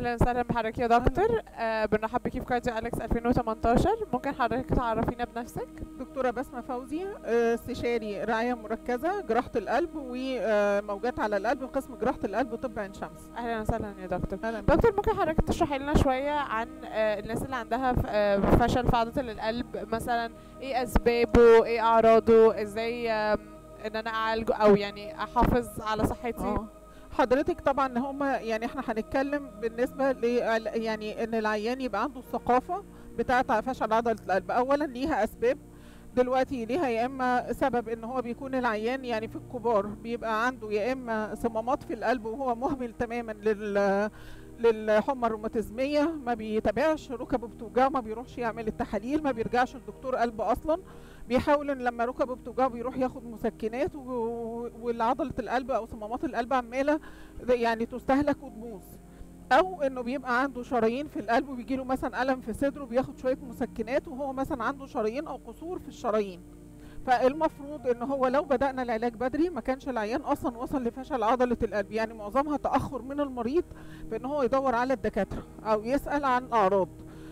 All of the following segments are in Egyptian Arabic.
اهلا وسهلا بحضرتك يا دكتور آه بنرحب بيكي في كارديو اليكس 2018 ممكن حضرتك تعرفينا بنفسك دكتورة بسمة فوزي آه، استشاري رعاية مركزة جراحة القلب وموجات على القلب قسم جراحة القلب طب عين شمس اهلا وسهلا يا دكتور أهلا بك. دكتور ممكن حضرتك تشرحي لنا شويه عن آه الناس اللي عندها ف- آه فشل في عضله القلب مثلا ايه اسبابه ايه اعراضه ازاي آم، ان انا اعالجه او يعني احافظ على صحتي آه. حضرتك طبعا هما يعني احنا هنتكلم بالنسبة ل يعني ان العيان يبقى عنده الثقافة بتاعة فشل عضلة القلب اولا ليها اسباب دلوقتي ليها يا اما سبب ان هو بيكون العيان يعني في الكبار بيبقى عنده يا اما صمامات في القلب وهو مهمل تماما لل للحمى الروماتيزميه ما بيتابعش ركبه بتوجعه ما بيروحش يعمل التحاليل ما بيرجعش لدكتور قلب اصلا بيحاول ان لما ركبه بتوجعه بيروح ياخد مسكنات و- والعضله القلب او صمامات القلب عماله يعني تستهلك وتبوظ او انه بيبقى عنده شرايين في القلب وبيجيله مثلا الم في صدره بياخد شويه مسكنات وهو مثلا عنده شرايين او قصور في الشرايين فالمفروض ان هو لو بدانا العلاج بدري ما كانش العيان اصلا وصل لفشل عضله القلب يعني معظمها تاخر من المريض في ان هو يدور على الدكاتره او يسال عن اعراض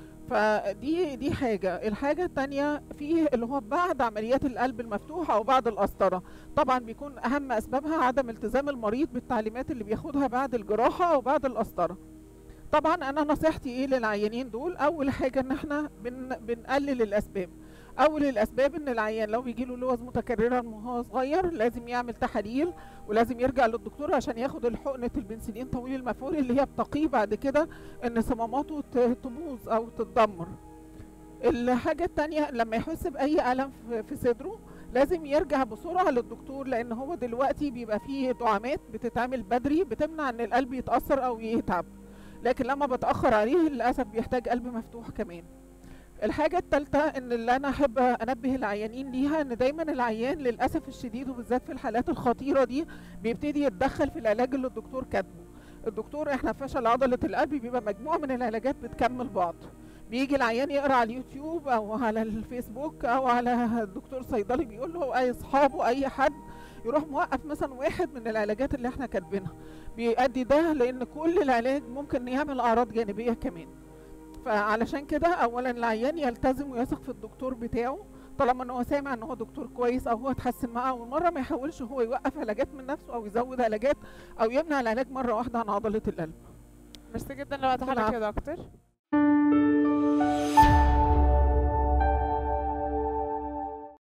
فدي دي حاجه الحاجه الثانيه فيه اللي هو بعد عمليات القلب المفتوحه او بعد القسطره طبعا بيكون اهم اسبابها عدم التزام المريض بالتعليمات اللي بياخدها بعد الجراحه او بعد القسطره طبعا انا نصيحتي ايه للعيانين دول اول حاجه ان احنا بن بنقلل الاسباب اول الاسباب ان العيان لو بيجي له لوز متكرره من وهو صغير لازم يعمل تحاليل ولازم يرجع للدكتور عشان ياخد الحقنه البنسلين طويل المفعول اللي هي بتقيه بعد كده ان صماماته ت- تبوظ او تتدمر الحاجة التانية لما يحس بأي ألم في- في صدره لازم يرجع بسرعة للدكتور لأن هو دلوقتي بيبقى فيه دعامات بتتعمل بدري بتمنع إن القلب يتأثر أو يتعب لكن لما بتأخر عليه للأسف بيحتاج قلب مفتوح كمان الحاجة التالتة ان اللي انا احب انبه العيانين ليها ان دايما العيان للاسف الشديد وبالذات في الحالات الخطيرة دي بيبتدي يتدخل في العلاج اللي الدكتور كاتبه الدكتور احنا فشل عضلة القلب بيبقى مجموعة من العلاجات بتكمل بعض بيجي العيان يقرا على اليوتيوب او على الفيسبوك او على الدكتور صيدلي بيقول له اي اصحابه اي حد يروح موقف مثلا واحد من العلاجات اللي احنا كاتبينها بيؤدي ده لان كل العلاج ممكن يعمل اعراض جانبيه كمان فعلشان كده اولا العيان يلتزم ويثق في الدكتور بتاعه طالما ان هو سامع ان هو دكتور كويس او هو اتحسن معاه اول مره ما يحاولش هو يوقف علاجات من نفسه او يزود علاجات او يمنع العلاج مره واحده عن عضله القلب ميرسي جدا لوقت حضرتك يا دكتور